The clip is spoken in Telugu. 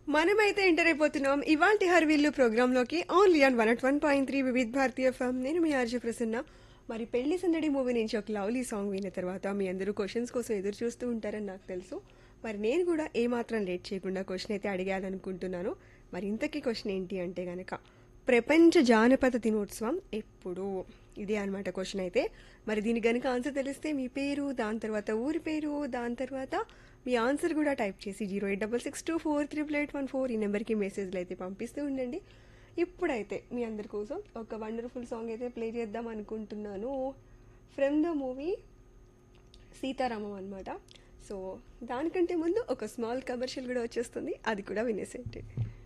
మనమైతే ఎంటర్ అయిపోతున్నాం ఇవాల్టి హర్విల్లు ప్రోగ్రాంలోకి only on one at one point three Vividh Bharati FM నేను మీ ఆర్జీ ప్రసన్న మరి పెళ్లి సందడి మూవీ నుంచి ఒక లవ్లీ సాంగ్ విన్న తర్వాత మీ అందరూ క్వశ్చన్స్ కోసం ఎదురు చూస్తూ ఉంటారని నాకు తెలుసు మరి నేను కూడా ఏమాత్రం లేట్ చేయకుండా క్వశ్చన్ అయితే అడిగాలనుకుంటున్నాను మరి ఇంతకీ క్వశ్చన్ ఏంటి అంటే గనక ప్రపంచ జానపద దినోత్సవం ఎప్పుడు ఇదే అనమాట క్వశ్చన్ అయితే మరి దీనికి గనుక ఆన్సర్ తెలిస్తే మీ పేరు దాని తర్వాత ఊరి పేరు దాని తర్వాత మీ ఆన్సర్ కూడా టైప్ చేసి zero eight double six two four triple eight one four ఈ నెంబర్కి మెసేజ్లు అయితే పంపిస్తూ ఉండండి ఇప్పుడైతే మీ అందరి కోసం ఒక వండర్ఫుల్ సాంగ్ అయితే ప్లే చేద్దాం అనుకుంటున్నాను ఫ్రమ్ ద మూవీ సీతారామం అనమాట సో దానికంటే ముందు ఒక స్మాల్ కమర్షియల్ కూడా వచ్చేస్తుంది అది కూడా వినేసేయండి